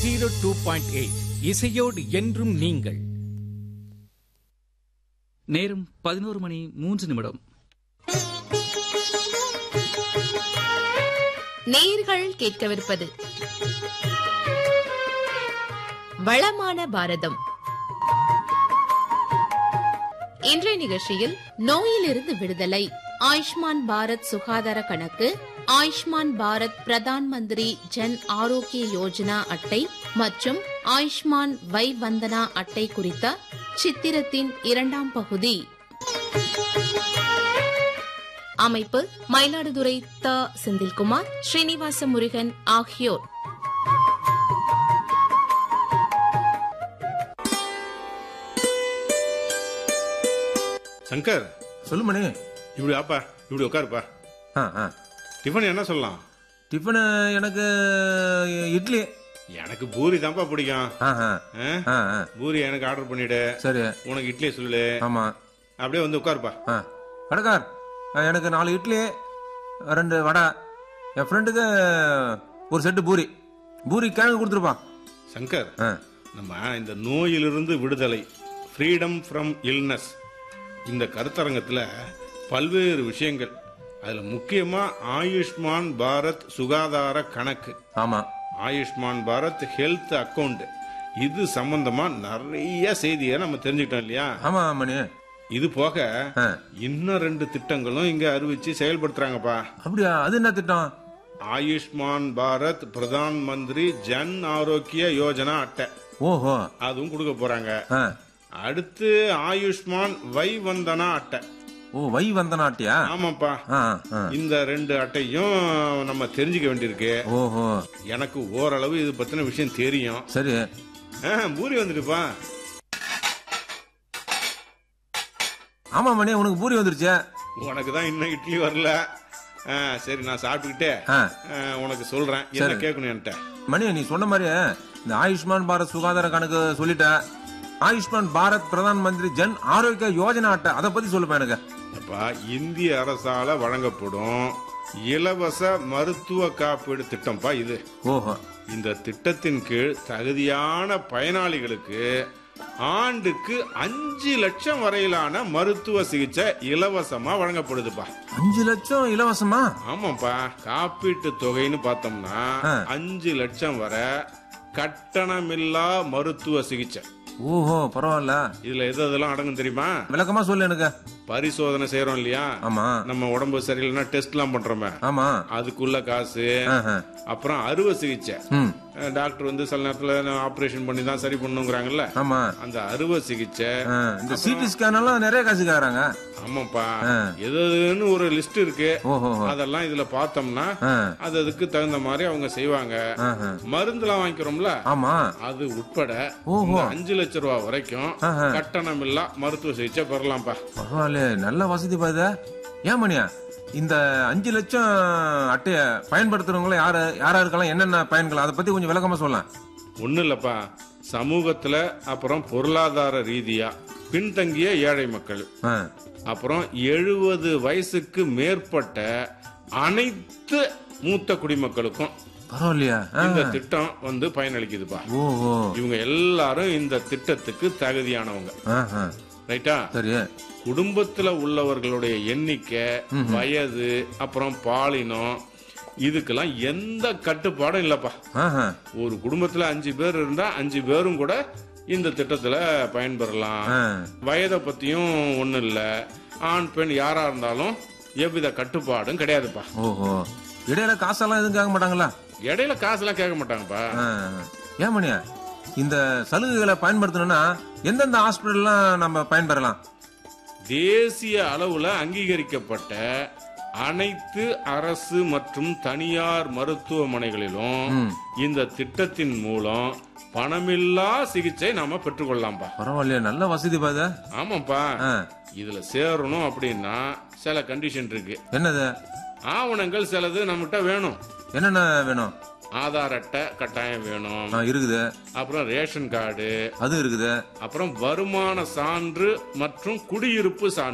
Zero two point eight இசையோடு என்றும் நீங்கள் நேரம் பதினோரு மணி மூன்று நிமிடம் நேர்கள் கேட்கவிருப்பது வளமான பாரதம் இன்றைய நிகழ்ச்சியில் நோயிலிருந்து விடுதலை ஆயுஷ்மான் பாரத் சுகாதார கணக்கு ஆயுஷ்மான் பாரத் பிரதான் மந்திரி ஜன் ஆரோக்கிய யோஜனா அட்டை மற்றும் ஆயுஷ்மான் வை வந்தனா அட்டை குறித்த சித்திரத்தின் இரண்டாம் பகுதி அமைப்பு மயிலாடுதுறை த செந்தில்குமார் ஸ்ரீனிவாச முருகன் ஆகியோர் சங்கர் சொல்லு மணி இப்படி ஆப்பா இப்படி உட்காருப்பா ஆ ஆ டிஃபன் என்ன சொல்லலாம் டிஃபனு எனக்கு இட்லி எனக்கு பூரி தான்ப்பா பிடிக்கும் ஆ ஆ ஆ? ஆ ஆ பூரி எனக்கு ஆர்டர் பண்ணிடு சரி உனக்கு இட்லி சொல்லு ஆமா அப்படியே வந்து உட்காருப்பா ஆ கடைக்கார் ஆ, எனக்கு நாலு இட்லி ரெண்டு வடை என் ஃப்ரெண்டுக்கு ஒரு செட்டு பூரி பூரி கிழங்கு கொடுத்துருப்பான் சங்கர் ஆ நம்ம இந்த நோயிலிருந்து விடுதலை ஃப்ரீடம் ஃப்ரம் இல்னஸ் இந்த கருத்தரங்கத்தில் பல்வேறு விஷயங்கள் அதில் முக்கியமாக ஆயுஷ்மான் பாரத் சுகாதார கணக்கு ஆமா ஆயுஷ்மான் பாரத் ஹெல்த் அக்கவுண்ட் இது சம்பந்தமா நிறைய செய்தியை நம்ம தெரிஞ்சுக்கிட்டோம் இல்லையா ஆமா மணி இது போக ஆ இன்னும் ரெண்டு திட்டங்களும் இங்க அறிவிச்சு செயல்படுத்துறாங்கப்பா அப்படியா அது என்ன திட்டம் ஆயுஷ்மான் பாரத் பிரதான் மந்திரி ஜன் ஆரோக்கிய யோஜனா அட்டை ஓஹோ அதுவும் கொடுக்க போறாங்க ஆ அடுத்து ஆயுஷ்மான் வை வந்தனா அட்டை ஓ வை வந்த நாட்டியா ஆமாப்பா ஆ ஆ இந்த ரெண்டு அட்டையும் நம்ம தெரிஞ்சுக்க வேண்டியிருக்கு ஓஹோ எனக்கு ஓரளவு இது பத்தின விஷயம் தெரியும் சரி ஆ, பூரி வந்துடுப்பா ஆமா மணி உனக்கு பூரி வந்துருச்சு உனக்கு தான் இன்னும் இட்லி வரல ஆ, சரி நான் சாப்பிட்டுக்கிட்டே ஆ ஆ, உனக்கு சொல்றேன் என்ன சரி. கேட்கணும் என்கிட்ட மணி நீ சொன்ன மாதிரி இந்த ஆயுஷ்மான் பாரத் சுகாதார கணக்கு சொல்லிட்ட ஆயுஷ்மான் பாரத் பிரதான் மந்திரி ஜன் ஆரோக்கிய யோஜனா அட்டை அதை பத்தி சொல்லுப்பா எனக்கு அப்பா இந்திய அரசால வழங்கப்படும் இலவச மருத்துவ காப்பீடு திட்டம்ப்பா இது ஓஹோ இந்த திட்டத்தின் கீழ் தகுதியான பயனாளிகளுக்கு ஆண்டுக்கு அஞ்சு லட்சம் வரையிலான மருத்துவ சிகிச்சை இலவசமா வழங்கப்படுதுப்பா அஞ்சு லட்சம் இலவசமா ஆமாப்பா காப்பீட்டு தொகைன்னு பார்த்தோம்னா ஆ. அஞ்சு லட்சம் வரை கட்டணமில்லா மருத்துவ சிகிச்சை ஓஹோ பரவாயில்ல இதுல எது எதெல்லாம் அடங்கும் தெரியுமா விளக்கமா சொல்லு எனக்கு பரிசோதனை செய்யறோம் இல்லையா ஆமா நம்ம உடம்பு சரியில்லைன்னா டெஸ்ட் எல்லாம் பண்றோமே ஆமா அதுக்குள்ள காசு ஆஹா. அப்புறம் அறுவை சிகிச்சை ம் அஹ் டாக்டர் வந்து சில நேரத்துல ஆபரேஷன் பண்ணி தான் சரி பண்ணுங்கிறாங்கல்ல ஆமா அந்த அறுவை சிகிச்சை ஆ, இந்த சிடி ஸ்கேன் எல்லாம் நிறைய காசு கேக்குறாங்க ஆமாப்பா ஆ. எதுன்னு ஒரு லிஸ்ட் இருக்கு ஓஹோ அதெல்லாம் இதுல பார்த்தோம்னா ஆ, அது அதுக்கு தகுந்த மாதிரி அவங்க செய்வாங்க ஆஹா. மருந்துலாம் வாங்கிக்கிறோம்ல ஆமா அது உட்பட ஓஹோ. இந்த அஞ்சு லட்சம் ரூபாய் வரைக்கும் ஆஹா. கட்டணம் இல்லா மருத்துவ சிகிச்சை பெறலாம்ப்பா பரவாயில்ல நல்ல வசதி பாத ஏன் மணியா இந்த அஞ்சு லட்சம் அட்டைய பயன்படுத்துறவங்கள யாரு யாரா இருக்கலாம் என்னென்ன பயன்கள் அதை பத்தி கொஞ்சம் விளக்கமா சொல்லலாம் ஒண்ணு இல்லப்பா சமூகத்துல அப்புறம் பொருளாதார ரீதியா பின்தங்கிய ஏழை மக்கள் ஆ, அப்புறம் எழுபது வயசுக்கு மேற்பட்ட அனைத்து மூத்த குடிமக்களுக்கும் பரவாயில்லையா ஆ, இந்த திட்டம் வந்து பயனளிக்குதுப்பா ஓஹோ இவங்க எல்லாரும் இந்த திட்டத்துக்கு தகுதியானவங்க ஆஹா. ரைட்டா சரி குடும்பத்துல உள்ளவர்களுடைய எண்ணிக்கை வயது அப்புறம் பாலினம் இதுக்கெல்லாம் எந்த கட்டுப்பாடும் இல்லப்பா ஆஹா. ஒரு குடும்பத்துல அஞ்சு பேர் இருந்தா அஞ்சு பேரும் கூட இந்த திட்டத்துல பயன்பெறலாம் ஆ, வயதை பத்தியும் ஒண்ணும் இல்ல ஆண் பெண் யாரா இருந்தாலும் எவ்வித கட்டுப்பாடும் கிடையாதுப்பா ஓஹோ இடையில காசெல்லாம் எதுவும் கேட்க மாட்டாங்களா இடையில காசுலாம் கேட்க மாட்டாங்கப்பா ஆ, ஏன் மணியா இந்த சலுகைகளை பயன்படுத்தணும்னா எந்தெந்த ஹாஸ்பிட்டல்லாம் நம்ம பயன்பெறலாம் தேசிய அளவுல அங்கீகரிக்கப்பட்ட அனைத்து அரசு மற்றும் தனியார் மருத்துவமனைகளிலும் ம். இந்த திட்டத்தின் மூலம் பணமில்லா சிகிச்சை நாம பெற்றுக்கொள்ளலாம்ப்பா பரவாயில்லையா நல்ல வசதி பாத ஆமாப்பா ஆ, இதுல சேரணும் அப்படின்னா சில கண்டிஷன் இருக்கு என்னது ஆவணங்கள் சிலது நம்மகிட்ட வேணும் என்னென்ன வேணும் ஆதார் அட்டை கட்டாயம் வேணும் ஆ, இருக்குது அப்புறம் ரேஷன் கார்டு அது இருக்குது அப்புறம் வருமான சான்று மற்றும் குடியிருப்பு சான்று